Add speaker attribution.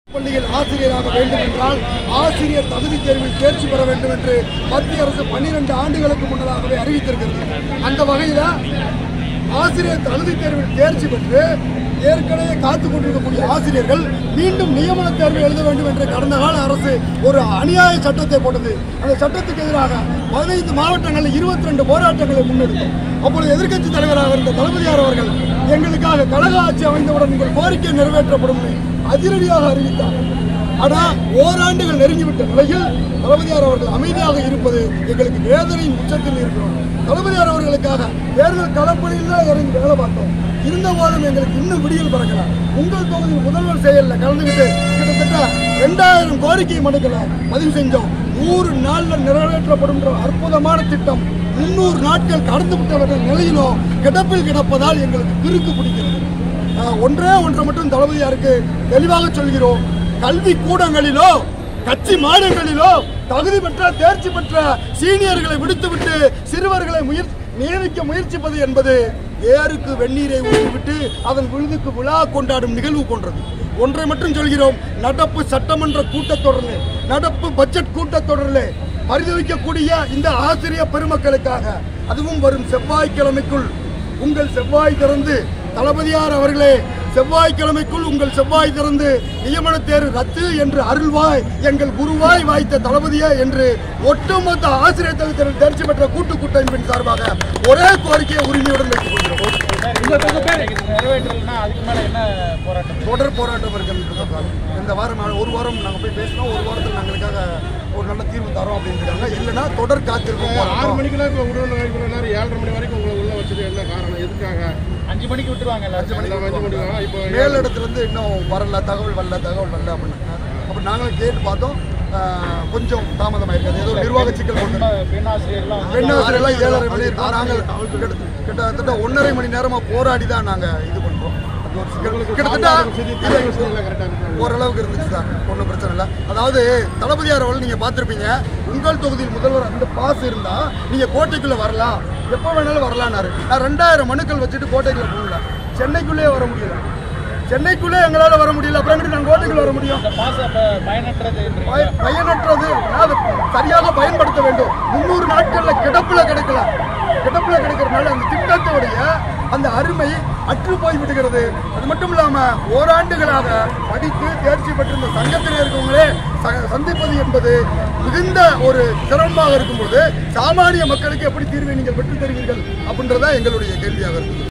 Speaker 1: பள்ளியில் ஆசிரியராக வேண்டும் என்றால் ஆசிரியர் தகுதி தேர்வில் தேர்ச்சி பெற வேண்டும் என்று மத்திய அரசு பன்னிரண்டு ஆண்டுகளுக்கு முன்னதாகவே அறிவித்திருக்கிறது அந்த வகையில் ஆசிரியர் தகுதி தேர்வில் தேர்ச்சி பெற்று ஏற்கனவே காத்துக் கொண்டிருக்கக்கூடிய ஆசிரியர்கள் மீண்டும் நியமன தேர்வு எழுத வேண்டும் என்ற கடந்த கால அரசு ஒரு அநியாய சட்டத்தை போட்டது அந்த சட்டத்துக்கு எதிராக பதினைந்து மாவட்டங்களில் இருபத்தி ரெண்டு போராட்டங்களை முன்னெடுத்தோம் அப்பொழுது எதிர்க்கட்சி தலைவராக இருந்த தளபதியார் அவர்கள் எங்களுக்காக கழக ஆட்சி அமைந்தவுடன் உங்கள் கோரிக்கை நிறைவேற்றப்படும் என்று அதிரடியாக அறிவித்தார் ஆனால் ஓராண்டுகள் நெருங்கிவிட்ட நிலையில் தளபதியார் அவர்கள் அமைதியாக இருப்பது எங்களுக்கு வேதனையின் உச்சத்தில் இருக்கிறோம் தளபதியார் அவர்களுக்காக தேர்தல் களப்பணியில் தான் இறங்கி வேலை பார்த்தோம் இருந்த போதும் எங்களுக்கு இன்னும் விடியல் பிறக்கல உங்கள் தொகுதியில் முதல்வர் செயலில் கலந்துக்கிட்டு கிட்டத்தட்ட ரெண்டாயிரம் கோரிக்கை மனுக்களை பதிவு செஞ்சோம் நூறு நாள்ல நிறைவேற்றப்படும் அற்புதமான திட்டம் முன்னூறு நாட்கள் கடந்து விட்ட நிலையிலும் கிடப்பில் கிடப்பதால் எங்களுக்கு கிறுக்கு பிடிக்கிறது ஆஹ் ஒன்றே ஒன்றை மட்டும் தளபதியாருக்கு தெளிவாக சொல்கிறோம் கல்வி கூடங்களிலோ கட்சி மாடங்களிலோ தகுதி பெற்ற தேர்ச்சி பெற்ற சீனியர்களை விடுத்துவிட்டு சிறுவர்களை முயற் நியமிக்க முயற்சிப்பது என்பது ஏருக்கு வெந்நீரை ஊற்றிவிட்டு அதன் விழுதுக்கு விழா கொண்டாடும் நிகழ்வு போன்றது ஒன்றை மட்டும் சொல்கிறோம் நடப்பு சட்டமன்ற கூட்டத்தொடரில் நடப்பு பட்ஜெட் கூட்டத்தொடரில் பரிதவிக்கக்கூடிய இந்த ஆசிரியர் பெருமக்களுக்காக அதுவும் வரும் செவ்வாய்க்கிழமைக்குள் உங்கள் செவ்வாய் திறந்து தளபதியார் அவர்களே செவ்வாய்க்கிழமைக்குள் உங்கள் செவ்வாய் திறந்து நியமன தேர்வு ரத்து என்று அருள்வாய் எங்கள் குருவாய் வாய்த்த தளபதியே என்று ஒட்டுமொத்த ஆசிரியர் தகுதியில் தேர்ச்சி பெற்ற கூட்டு கூட்டமைப்பின் சார்பாக ஒரே கோரிக்கையை உரிமையுடன் வைத்துக் கொள்கிறோம்
Speaker 2: நிறைவேற்றலைன்னா அதுக்கு மேல என்ன போராட்டம்
Speaker 1: தொடர் போராட்டம் இருக்கிறது இந்த வாரம் நான் ஒரு வாரம் நாங்கள் போய் பேசினோம் ஒரு வாரத்தில் நாங்களுக்காக ஒரு நல்ல தீர்வு தரோம் அப்படின்னு இருக்காங்க இல்லைன்னா தொடர் காத்திருக்கும்
Speaker 3: ஆறு
Speaker 1: போராட்டம்.
Speaker 3: மணிக்கெல்லாம் இப்போ உடல் இவ்வளோ நேரம் ஏழரை மணி வரைக்கும் உங்களை உள்ள வச்சது என்ன காரணம் எதுக்காக
Speaker 2: அஞ்சு மணிக்கு விட்டுருவாங்க
Speaker 3: அஞ்சு மணிக்கு அஞ்சு மணிக்கு வாங்க. இப்போ
Speaker 1: மேலிடத்துல இருந்து இன்னும் வரல தகவல் வரல தகவல் வரல அப்படின்னாங்க அப்போ நாங்களும் கேட்டு பார்த்தோம் ஆஹ், கொஞ்சம் தாமதமாயிருக்காது ஏதோ நிர்வாக சிக்கல் கொண்டு
Speaker 2: பெண் ஆசிரியர்லாம் வந்து
Speaker 1: பெண்ணாசிரியெல்லாம் ஏழரை மணி இருக்கும் நாங்கள் கிட்ட- கிட்டத்தட்ட ஒன்றரை மணி நேரமா போராடி தான் நாங்கள் இது பண்றோம் அது ஒரு சிக்கல் கிட்டத்தட்ட
Speaker 3: எல்லாம் கரெக்டாக இருக்கு
Speaker 1: ஓரளவுக்கு இருந்துச்சு சார் ஒன்றும் பிரச்சனை இல்லை அதாவது தளபதியார் அவர்கள் நீங்கள் பார்த்துருப்பீங்க உங்கள் தொகுதியில் முதல்வர் அந்த பாஸ் இருந்தால் நீங்கள் கோட்டைக்குள்ளே வரலாம் எப்போ வேணாலும் வரலான்னாரு நான் ரெண்டாயிரம் மனுக்கள் வச்சுட்டு கோட்டைக்குள்ளே போகல சென்னைக்குள்ளேயே வர முடியல சென்னைக்குள்ளே எங்களால் வர முடியல அப்புறம் எங்கிட்டு நாங்கள் கோட்டைக்குள்ளே வர முடியும்
Speaker 2: இந்த பாச பயனற்றது
Speaker 1: பய- பயனற்றது அதை சரியாக பயன்படுத்த வேண்டும் முன்னூறு நாட்கள்ல கிடப்புல கிடைக்கல கிடப்புல கிடைக்கிறதுனால அந்த திட்டத்தோடைய அந்த அருமை அற்று போய் விடுகிறது அது மட்டும் இல்லாம ஓராண்டுகளாக படித்து தேர்ச்சி பெற்றிருந்த சங்கத்தில் இருக்கவங்களே ச- சந்திப்பது என்பது மிகுந்த ஒரு சிரமமாக இருக்கும்போது சாமானிய மக்களுக்கு எப்படி தீர்வை நீங்கள் பெற்றுத் தருவீர்கள் அப்படின்றதான் எங்களுடைய கேள்வியாக இருக்குது